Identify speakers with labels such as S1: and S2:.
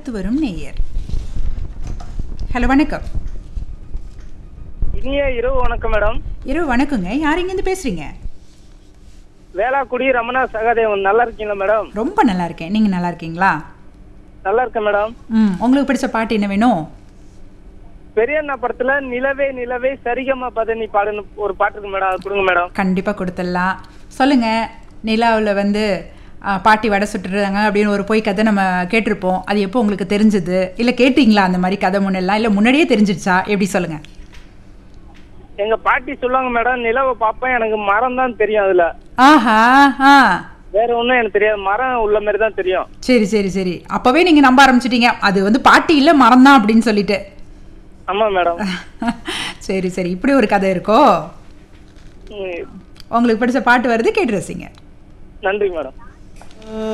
S1: அடுத்து வரும் நேயர் ஹலோ வணக்கம்
S2: இனிய இரவு வணக்கம் மேடம்
S1: இரவு வணக்கங்க யார் இங்கேருந்து பேசுறீங்க
S2: வேளாக்குடி ரமணா சகாதேவன் நல்லா இருக்கீங்களா மேடம்
S1: ரொம்ப நல்லா இருக்கேன் நீங்க நல்லா இருக்கீங்களா
S2: நல்லா இருக்கேன் மேடம்
S1: ம் உங்களுக்கு பிடிச்ச பாட்டு என்ன வேணும்
S2: பெரியண்ணா படத்துல நிலவே நிலவே சரிகமா பதனி பாடுன்னு ஒரு பாட்டு இருக்கு மேடம் அது கொடுங்க மேடம்
S1: கண்டிப்பா கொடுத்துடலாம் சொல்லுங்க நிலாவில் வந்து ஆ, பாட்டி வடை சுட்டுறாங்க அப்படின்னு ஒரு பொய் கதை நம்ம கேட்டிருப்போம் அது எப்போ உங்களுக்கு தெரிஞ்சது இல்லை கேட்டிங்களா அந்த மாதிரி கதை முன்னெல்லாம் இல்லை முன்னாடியே தெரிஞ்சிடுச்சா எப்படி சொல்லுங்க
S2: எங்க பாட்டி சொல்லுவாங்க மேடம் நிலவை பார்ப்பேன் எனக்கு மரம் தான் தெரியும் அதுல
S1: ஆஹா ஆ
S2: வேற ஒண்ணும் எனக்கு தெரியாது மரம் உள்ள மாதிரி தான் தெரியும்
S1: சரி சரி சரி அப்போவே நீங்கள் நம்ப ஆரம்பிச்சிட்டீங்க அது வந்து பாட்டி இல்லை மரம் தான் அப்படின்னு சொல்லிட்டு
S2: ஆமா மேடம்
S1: சரி சரி இப்படி ஒரு கதை இருக்கோ
S2: ம்,
S1: உங்களுக்கு பிடிச்ச பாட்டு வருது கேட்டு ரசிங்க
S2: நன்றி மேடம்